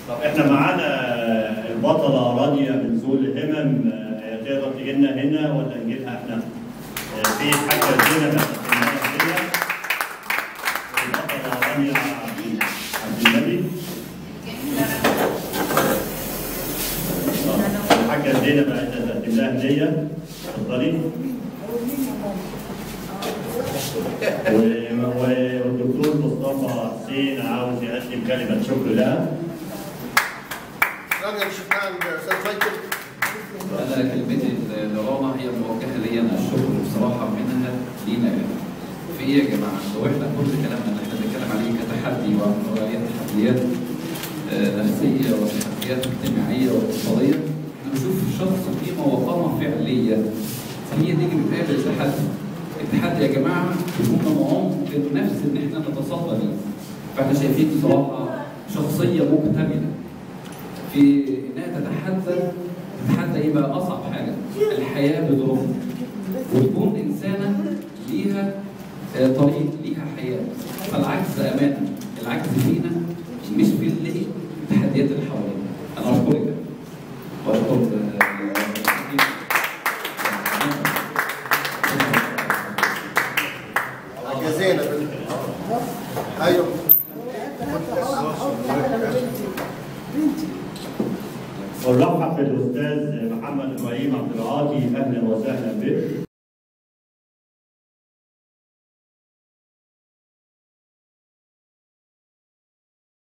طب احنا معانا البطلة رانيا من ذو الهمم آه، تقدر تجي لنا هنا ولا نجيبها احنا؟ آه، في حاجة زينب هتقدمها هنا البطلة رانيا عبد عبد النبي آه، الحاجة زينب عايزة تقدم لها هدية اتفضلي و- و- والدكتور مصطفى حسين عاوز يقدم كلمة شكر لها رانيا شفناها الاستاذ مايكل انا كلمتي لرانا هي موجهه لي انا الشكر بصراحه منها لينا احنا. في ايه يا جماعه؟ لو احنا كل كلامنا اللي احنا بنتكلم عليه كتحدي وعليه تحديات آه، نفسيه وتحديات اجتماعيه واقتصاديه انا بشوف الشخص قيمه وقامه فعليه هي دي اللي بتقابل التحدي. التحدي يا جماعه يكون معهم لنفس ان احنا نتصدى ليه. فاحنا شايفين بصراحه شخصيه مكتمله في انها تتحدى تتحدى ايه بقى اصعب حاجه الحياه بظروفها وتكون انسانه ليها آه، طريق ليها حياه فالعكس امانه العكس فينا مش في اللي التحديات اللي حوالينا انا اشكرك واشكر يا زينب ايوه ونرحب بالاستاذ محمد ابراهيم عبد العاطي اهلا وسهلا بك